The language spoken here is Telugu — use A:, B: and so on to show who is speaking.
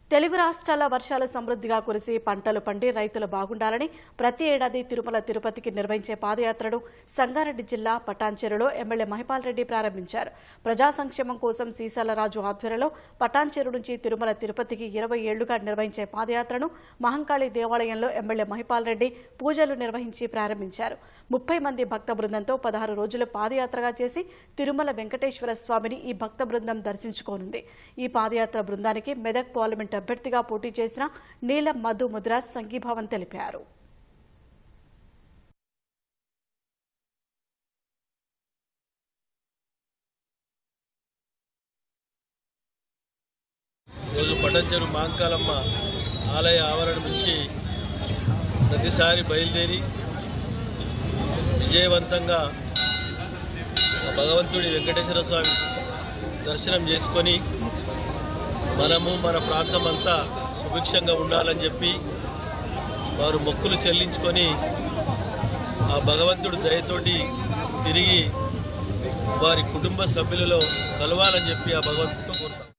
A: తెలుగు రాష్ట్రాల వర్షాలు సమృద్ధిగా కురిసి పంటలు పండి రైతులు బాగుండాలని ప్రతి ఏడాది తిరుమల తిరుపతికి నిర్వహించే పాదయాత్రను సంగారెడ్డి జిల్లా పటాన్చెరులో ఎమ్మెల్యే మహిపాల్ రెడ్డి ప్రారంభించారు ప్రజా సంక్షేమం కోసం సీసాల రాజు ఆధ్వర్యంలో పటాన్చెరు నుంచి తిరుమల తిరుపతికి ఇరవై ఏళ్లుగా నిర్వహించే పాదయాత్రను మహంకాళి దేవాలయంలో ఎమ్మెల్యే మహిపాల్ రెడ్డి పూజలు నిర్వహించి ప్రారంభించారు ముప్పై మంది భక్త బృందంతో పదహారు రోజులు పాదయాత్రగా చేసి తిరుమల వెంకటేశ్వర స్వామిని ఈ భక్త బృందం దర్శించుకోనుంది ఈ పాదయాత్ర బృందానికి మెదక్ పార్లమెంట్ అభ్యర్థిగా పోటీ చేసిన నీలం మధు ముద్రాజ్ సంఘీభావం తెలిపారు
B: ఈరోజు పటంచెరు మాంకాలమ్మ ఆలయ ఆవరణ నుంచి ప్రతిసారి బయలుదేరి విజయవంతంగా ఆ భగవంతుడి వెంకటేశ్వర స్వామి దర్శనం చేసుకొని మనము మన ప్రాంతం అంతా సుభిక్షంగా ఉండాలని చెప్పి వారు మొక్కులు చెల్లించుకొని ఆ భగవంతుడి దయతోటి తిరిగి వారి కుటుంబ సభ్యులలో కలవాలని చెప్పి ఆ భగవంతుడితో కోరుతాం